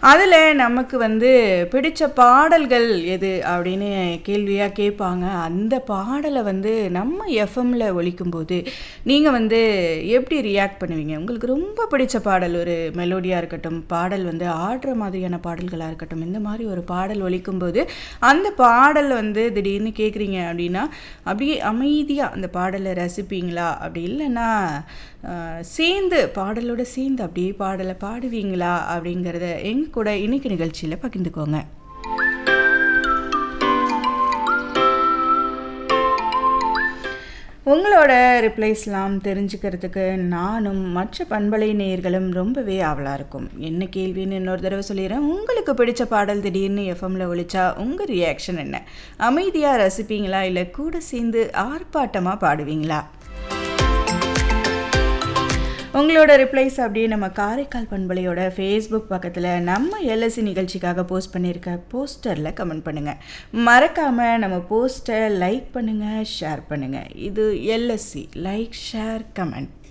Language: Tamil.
அதில் நமக்கு வந்து பிடிச்ச பாடல்கள் எது அப்படின்னு கேள்வியாக கேட்பாங்க அந்த பாடலை வந்து நம்ம எஃப்எம்மில் ஒலிக்கும்போது நீங்கள் வந்து எப்படி ரியாக்ட் பண்ணுவீங்க உங்களுக்கு ரொம்ப பிடிச்ச பாடல் ஒரு மெலோடியாக இருக்கட்டும் பாடல் வந்து ஆடுற மாதிரியான பாடல்களாக இருக்கட்டும் இந்த மாதிரி ஒரு பாடல் ஒலிக்கும்போது அந்த பாடல் வந்து திடீர்னு கேட்குறீங்க அப்படின்னா அப்படியே அமைதியாக அந்த பாடலை ரசிப்பீங்களா அப்படி இல்லைன்னா ஆஹ், சேர்ந்து பாடலோட சேர்ந்து அப்படியே பாடலை பாடுவீங்களா அப்படிங்கிறத எங்க கூட இன்னைக்கு நிகழ்ச்சியில் பகிர்ந்துக்கோங்க உங்களோட ரிப்ளைஸ்லாம் தெரிஞ்சுக்கிறதுக்கு நானும் மற்ற பண்பலை நேயர்களும் ரொம்பவே ஆவலாக இருக்கும் என்ன கேள்வின்னு இன்னொரு தடவை சொல்லிடுறேன் உங்களுக்கு பிடிச்ச பாடல் திடீர்னு எஃப்எம்ல ஒழிச்சா உங்கள் ரியாக்ஷன் என்ன அமைதியாக ரசிப்பீங்களா இல்லை கூட சேர்ந்து ஆர்ப்பாட்டமாக பாடுவீங்களா உங்களோட ரிப்ளைஸ் அப்படியே நம்ம காரைக்கால் பண்பலையோட ஃபேஸ்புக் பக்கத்தில் நம்ம எல்எஸ்சி நிகழ்ச்சிக்காக போஸ்ட் பண்ணியிருக்க போஸ்டரில் கமெண்ட் பண்ணுங்கள் மறக்காமல் நம்ம போஸ்டரை லைக் பண்ணுங்கள் ஷேர் பண்ணுங்கள் இது எல்எஸ்சி லைக் ஷேர் கமெண்ட்